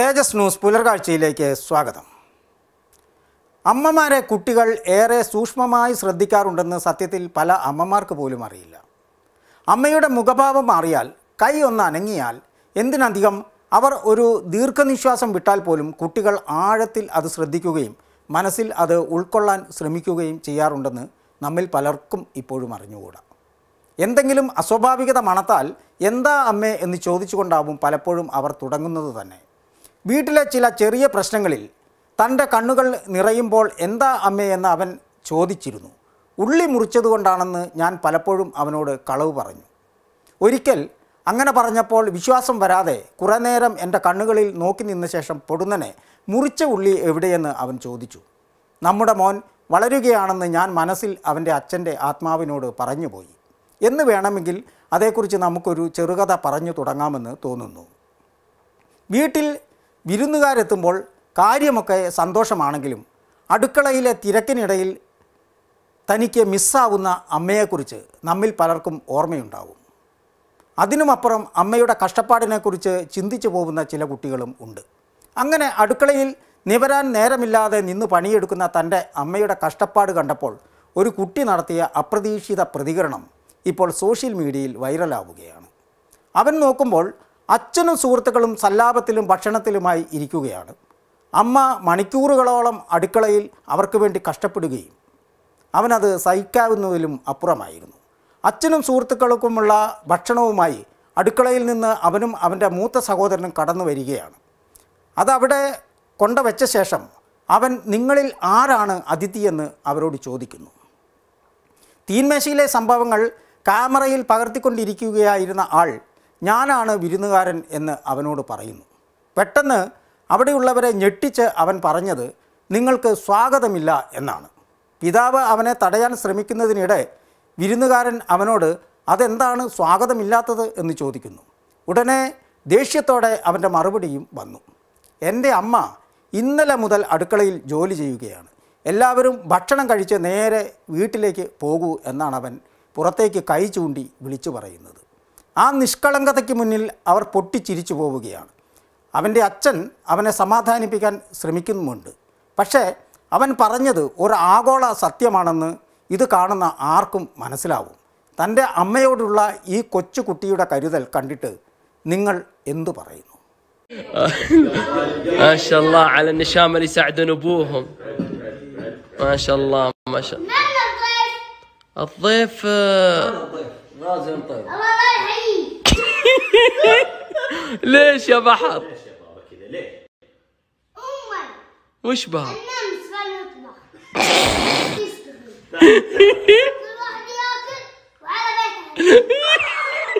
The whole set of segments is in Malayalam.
തേജസ് ന്യൂസ് പുലർകാഴ്ചയിലേക്ക് സ്വാഗതം അമ്മമാരെ കുട്ടികൾ ഏറെ സൂക്ഷ്മമായി ശ്രദ്ധിക്കാറുണ്ടെന്ന് സത്യത്തിൽ പല അമ്മമാർക്ക് പോലും അറിയില്ല അമ്മയുടെ മുഖഭാവം മാറിയാൽ കൈ ഒന്ന് അനങ്ങിയാൽ എന്തിനധികം അവർ ഒരു ദീർഘനിശ്വാസം വിട്ടാൽ പോലും കുട്ടികൾ ആഴത്തിൽ അത് ശ്രദ്ധിക്കുകയും മനസ്സിൽ അത് ഉൾക്കൊള്ളാൻ ശ്രമിക്കുകയും ചെയ്യാറുണ്ടെന്ന് നമ്മിൽ പലർക്കും ഇപ്പോഴും അറിഞ്ഞുകൂടാ എന്തെങ്കിലും അസ്വാഭാവികത മണത്താൽ എന്താ അമ്മേ എന്ന് ചോദിച്ചുകൊണ്ടാവും പലപ്പോഴും അവർ തുടങ്ങുന്നത് തന്നെ വീട്ടിലെ ചില ചെറിയ പ്രശ്നങ്ങളിൽ തൻ്റെ കണ്ണുകൾ നിറയുമ്പോൾ എന്താ അമ്മേ എന്ന് അവൻ ചോദിച്ചിരുന്നു ഉള്ളി മുറിച്ചതുകൊണ്ടാണെന്ന് ഞാൻ പലപ്പോഴും അവനോട് കളവ് പറഞ്ഞു ഒരിക്കൽ അങ്ങനെ പറഞ്ഞപ്പോൾ വിശ്വാസം വരാതെ കുറേ നേരം എൻ്റെ കണ്ണുകളിൽ നോക്കി നിന്ന ശേഷം പൊടുന്നനെ മുറിച്ച ഉള്ളി എവിടെയെന്ന് അവൻ ചോദിച്ചു നമ്മുടെ മോൻ വളരുകയാണെന്ന് ഞാൻ മനസ്സിൽ അവൻ്റെ അച്ഛൻ്റെ ആത്മാവിനോട് പറഞ്ഞുപോയി എന്ന് വേണമെങ്കിൽ അതേക്കുറിച്ച് നമുക്കൊരു ചെറുകഥ പറഞ്ഞു തുടങ്ങാമെന്ന് തോന്നുന്നു വീട്ടിൽ വിരുന്നുകാരെത്തുമ്പോൾ കാര്യമൊക്കെ സന്തോഷമാണെങ്കിലും അടുക്കളയിലെ തിരക്കിനിടയിൽ തനിക്ക് മിസ്സാവുന്ന അമ്മയെക്കുറിച്ച് നമ്മിൽ പലർക്കും ഓർമ്മയുണ്ടാവും അതിനുമപ്പുറം അമ്മയുടെ കഷ്ടപ്പാടിനെക്കുറിച്ച് ചിന്തിച്ചു പോകുന്ന ചില കുട്ടികളും ഉണ്ട് അങ്ങനെ അടുക്കളയിൽ നിവരാൻ നേരമില്ലാതെ നിന്ന് പണിയെടുക്കുന്ന തൻ്റെ അമ്മയുടെ കഷ്ടപ്പാട് കണ്ടപ്പോൾ ഒരു കുട്ടി നടത്തിയ അപ്രതീക്ഷിത പ്രതികരണം ഇപ്പോൾ സോഷ്യൽ മീഡിയയിൽ വൈറലാവുകയാണ് അവൻ നോക്കുമ്പോൾ അച്ഛനും സുഹൃത്തുക്കളും സല്ലാപത്തിലും ഭക്ഷണത്തിലുമായി ഇരിക്കുകയാണ് അമ്മ മണിക്കൂറുകളോളം അടുക്കളയിൽ അവർക്ക് വേണ്ടി കഷ്ടപ്പെടുകയും അവനത് സഹിക്കാവുന്നതിലും അപ്പുറമായിരുന്നു അച്ഛനും സുഹൃത്തുക്കൾക്കുമുള്ള ഭക്ഷണവുമായി അടുക്കളയിൽ നിന്ന് അവനും അവൻ്റെ മൂത്ത സഹോദരനും കടന്നു വരികയാണ് അതവിടെ കൊണ്ടുവച്ച ശേഷം അവൻ നിങ്ങളിൽ ആരാണ് അതിഥിയെന്ന് അവരോട് ചോദിക്കുന്നു തീന്മേശയിലെ സംഭവങ്ങൾ ക്യാമറയിൽ പകർത്തിക്കൊണ്ടിരിക്കുകയായിരുന്ന ആൾ ഞാനാണ് വിരുന്നുകാരൻ എന്ന് അവനോട് പറയുന്നു പെട്ടെന്ന് അവിടെയുള്ളവരെ ഞെട്ടിച്ച് അവൻ പറഞ്ഞത് നിങ്ങൾക്ക് സ്വാഗതമില്ല എന്നാണ് പിതാവ് അവനെ തടയാൻ ശ്രമിക്കുന്നതിനിടെ വിരുന്നുകാരൻ അവനോട് അതെന്താണ് സ്വാഗതമില്ലാത്തത് എന്ന് ചോദിക്കുന്നു ഉടനെ ദേഷ്യത്തോടെ അവൻ്റെ മറുപടിയും വന്നു എൻ്റെ അമ്മ ഇന്നലെ മുതൽ അടുക്കളയിൽ ജോലി ചെയ്യുകയാണ് എല്ലാവരും ഭക്ഷണം കഴിച്ച് നേരെ വീട്ടിലേക്ക് പോകൂ എന്നാണ് അവൻ പുറത്തേക്ക് കൈ ചൂണ്ടി വിളിച്ചു പറയുന്നത് ആ നിഷ്കളങ്കതയ്ക്ക് മുന്നിൽ അവർ പൊട്ടിച്ചിരിച്ചു പോവുകയാണ് അവൻ്റെ അച്ഛൻ അവനെ സമാധാനിപ്പിക്കാൻ ശ്രമിക്കുന്നുമുണ്ട് പക്ഷേ അവൻ പറഞ്ഞത് ഒരു ആഗോള സത്യമാണെന്ന് ഇത് കാണുന്ന ആർക്കും മനസ്സിലാവും തൻ്റെ അമ്മയോടുള്ള ഈ കൊച്ചു കുട്ടിയുടെ കരുതൽ കണ്ടിട്ട് നിങ്ങൾ എന്തു പറയുന്നു ما شاء الله على النشام اللي يساعدون ابوهم ما شاء الله ما شاء الله من الضيف؟ الضيف آه، الله لا يحييك ليش يا بحر امك وش بها النمس فليطبخ يشتغل كل واحد ياكل وعلى بيته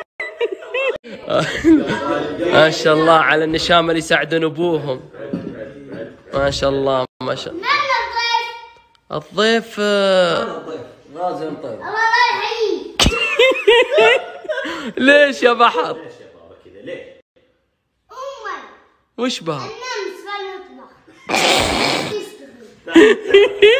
ما شاء الله على النشام اللي يساعدون ابوهم ما شاء الله ما شاء الله من الضيف؟ الضيف آه، الله لا يحييك ليش يا بحر امك وش بها النمس فليطبخ يشتغل